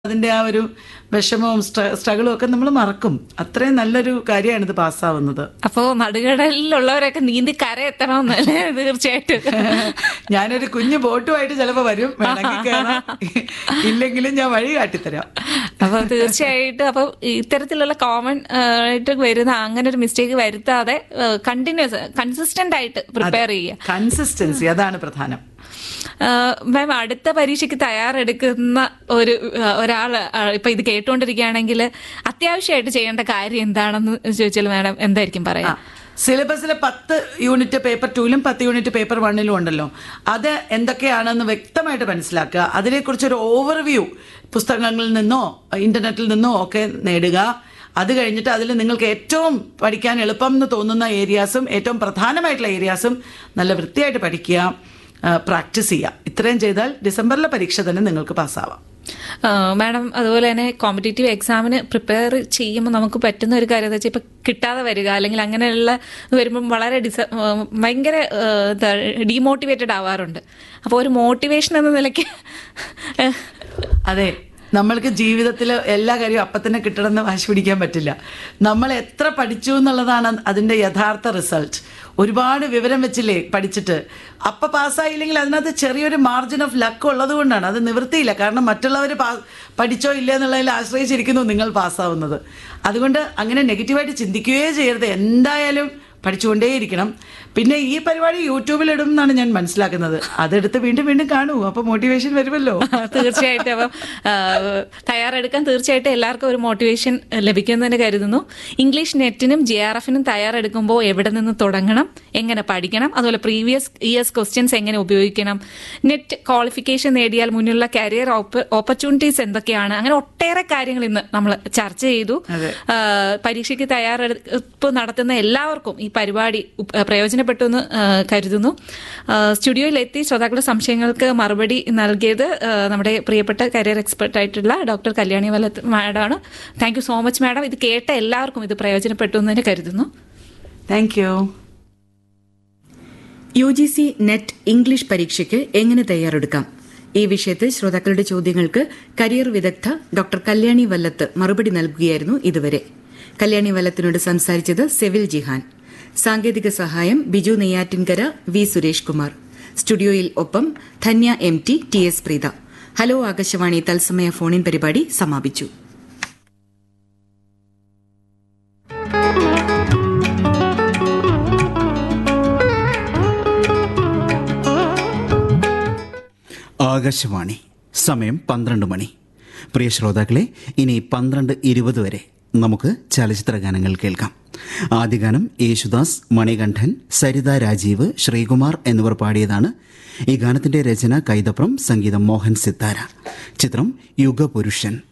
അതിന്റെ ആ ഒരു വിഷമവും സ്ട്ര- സ്ട്രഗിളും ഒക്കെ നമ്മൾ മറക്കും അത്രയും നല്ലൊരു കാര്യമാണ് ഇത് പാസ്സാവുന്നത് അപ്പോ നടുകടലിലുള്ളവരൊക്കെ നീന്തി കര എത്തണമെന്നല്ലേ തീർച്ചയായിട്ടും ഞാനൊരു കുഞ്ഞു ബോട്ടുമായിട്ട് ചിലപ്പോൾ വരും വേണമെങ്കിൽ കയറാം ഇല്ലെങ്കിലും ഞാൻ വഴി കാട്ടിത്തരാം അപ്പൊ തീർച്ചയായിട്ടും അപ്പൊ ഇത്തരത്തിലുള്ള കോമൺ ആയിട്ട് വരുന്ന അങ്ങനെ ഒരു മിസ്റ്റേക്ക് വരുത്താതെ കണ്ടിന്യൂസ് കൺസിസ്റ്റന്റ് ആയിട്ട് പ്രിപ്പയർ ചെയ്യുക കൺസിസ്റ്റൻസി അതാണ് പ്രധാനം മാം അടുത്ത പരീക്ഷയ്ക്ക് തയ്യാറെടുക്കുന്ന ഒരു ഒരാൾ ഇപ്പൊ ഇത് കേട്ടുകൊണ്ടിരിക്കുകയാണെങ്കിൽ അത്യാവശ്യമായിട്ട് ചെയ്യേണ്ട കാര്യം എന്താണെന്ന് ചോദിച്ചാൽ മാഡം എന്തായിരിക്കും പറയാ സിലബസിലെ പത്ത് യൂണിറ്റ് പേപ്പർ ടൂലും പത്ത് യൂണിറ്റ് പേപ്പർ വണ്ണിലും ഉണ്ടല്ലോ അത് എന്തൊക്കെയാണെന്ന് വ്യക്തമായിട്ട് മനസ്സിലാക്കുക അതിനെക്കുറിച്ചൊരു ഓവർവ്യൂ പുസ്തകങ്ങളിൽ നിന്നോ ഇന്റർനെറ്റിൽ നിന്നോ ഒക്കെ നേടുക അത് കഴിഞ്ഞിട്ട് അതിൽ നിങ്ങൾക്ക് ഏറ്റവും പഠിക്കാൻ എളുപ്പം എന്ന് തോന്നുന്ന ഏരിയാസും ഏറ്റവും പ്രധാനമായിട്ടുള്ള ഏരിയാസും നല്ല വൃത്തിയായിട്ട് പഠിക്കുക പ്രാക്ടീസ് ചെയ്യുക ഇത്രയും ചെയ്താൽ ഡിസംബറിലെ പരീക്ഷ തന്നെ നിങ്ങൾക്ക് പാസ്സാവാം മാഡം അതുപോലെ തന്നെ കോമ്പറ്റേറ്റീവ് എക്സാമിന് പ്രിപ്പയർ ചെയ്യുമ്പോൾ നമുക്ക് പറ്റുന്ന ഒരു കാര്യം എന്താ വെച്ചാൽ ഇപ്പൊ കിട്ടാതെ വരിക അല്ലെങ്കിൽ അങ്ങനെയുള്ള വരുമ്പം വളരെ ഡിസ ഭയങ്കര ഡീമോട്ടിവേറ്റഡ് ആവാറുണ്ട് അപ്പോൾ ഒരു മോട്ടിവേഷൻ എന്ന നിലയ്ക്ക് അതെ നമ്മൾക്ക് ജീവിതത്തിൽ എല്ലാ കാര്യവും അപ്പം തന്നെ കിട്ടണമെന്ന് വാശി പിടിക്കാൻ പറ്റില്ല നമ്മൾ എത്ര പഠിച്ചു എന്നുള്ളതാണ് അതിൻ്റെ യഥാർത്ഥ റിസൾട്ട് ഒരുപാട് വിവരം വെച്ചില്ലേ പഠിച്ചിട്ട് അപ്പം പാസ്സായില്ലെങ്കിൽ അതിനകത്ത് ചെറിയൊരു മാർജിൻ ഓഫ് ലക്ക് ഉള്ളത് കൊണ്ടാണ് അത് നിവൃത്തിയില്ല കാരണം മറ്റുള്ളവർ പാ പഠിച്ചോ ഇല്ല എന്നുള്ളതിൽ ആശ്രയിച്ചിരിക്കുന്നു നിങ്ങൾ പാസ്സാവുന്നത് അതുകൊണ്ട് അങ്ങനെ നെഗറ്റീവായിട്ട് ചിന്തിക്കുകയേ ചെയ്യരുത് എന്തായാലും പഠിച്ചുകൊണ്ടേയിരിക്കണം പിന്നെ ഈ പരിപാടി യൂട്യൂബിൽ ഇടും എന്നാണ് ഞാൻ മനസ്സിലാക്കുന്നത് അതെടുത്ത് വീണ്ടും വീണ്ടും കാണൂ അപ്പൊ മോട്ടിവേഷൻ വരുമല്ലോ തീർച്ചയായിട്ടും അപ്പം ആ, തയ്യാറെടുക്കാൻ തീർച്ചയായിട്ടും എല്ലാവർക്കും ഒരു മോട്ടിവേഷൻ ലഭിക്കുമെന്ന് തന്നെ കരുതുന്നു ഇംഗ്ലീഷ് നെറ്റിനും ജെ ആർ എഫിനും തയ്യാറെടുക്കുമ്പോൾ എവിടെ നിന്ന് തുടങ്ങണം എങ്ങനെ പഠിക്കണം അതുപോലെ പ്രീവിയസ് ഇയേഴ്സ് ക്വസ്റ്റ്യൻസ് എങ്ങനെ ഉപയോഗിക്കണം നെറ്റ് ക്വാളിഫിക്കേഷൻ നേടിയാൽ മുന്നിലുള്ള കരിയർ ഓപ്പർച്യൂണിറ്റീസ് എന്തൊക്കെയാണ് അങ്ങനെ ഒട്ടേറെ കാര്യങ്ങൾ ഇന്ന് നമ്മൾ ചർച്ച ചെയ്തു അതെ. ആ, പരീക്ഷയ്ക്ക് തയ്യാറെടുപ്പ് നടത്തുന്ന എല്ലാവർക്കും ഈ പരിപാടി ഉപ- പ്രയോജനപ്പെട്ടു എന്ന് ആ, കരുതുന്നു ആ, സ്റ്റുഡിയോയിലെത്തി ശ്രോതാക്കളുടെ സംശയങ്ങൾക്ക് മറുപടി നൽകിയത് ആ, നമ്മുടെ പ്രിയപ്പെട്ട കരിയർ എക്സ്പെർട്ട് ആയിട്ടുള്ള ഡോക്ടർ കല്യാണി വലത്ത് മാഡമാണ് thank you so much madam ഇത് കേട്ട എല്ലാവർക്കും ഇത് പ്രയോജനപ്പെട്ടു എന്ന് തന്നെ കരുതുന്നു thank you U G C NET English പരീക്ഷയ്ക്ക് എങ്ങനെ തയ്യാറെടുക്കാം ഈ വിഷയത്തിൽ ശ്രോതാക്കളുടെ ചോദ്യങ്ങൾക്ക് കരിയർ വിദഗ്ധ ഡോക്ടർ കല്യാണി വല്ലത്ത് മറുപടി നൽകുകയായിരുന്നു ഇതുവരെ കല്യാണി വല്ലത്തിനോട് സംസാരിച്ചത് സെവിൽ ജിഹാൻ സാങ്കേതിക സഹായം ബിജു നെയ്യാറ്റിൻകര വി സുരേഷ് കുമാർ സ്റ്റുഡിയോയിൽ ഒപ്പം Dhanya M T T S Preetha hello Akashvani തത്സമയ ഫോണിൻ പരിപാടി സമാപിച്ചു ആകാശവാണി സമയം പന്ത്രണ്ട് മണി പ്രിയ ശ്രോതാക്കളെ ഇനി പന്ത്രണ്ട് ഇരുപത് വരെ നമുക്ക് ചലച്ചിത്ര ഗാനങ്ങൾ കേൾക്കാം ആദ്യ ഗാനം യേശുദാസ് മണികണ്ഠൻ സരിത രാജീവ് ശ്രീകുമാർ എന്നിവർ പാടിയതാണ് ഈ ഗാനത്തിന്റെ രചന കൈതപ്രം സംഗീതം മോഹൻ സിത്താര ചിത്രം യുഗപുരുഷൻ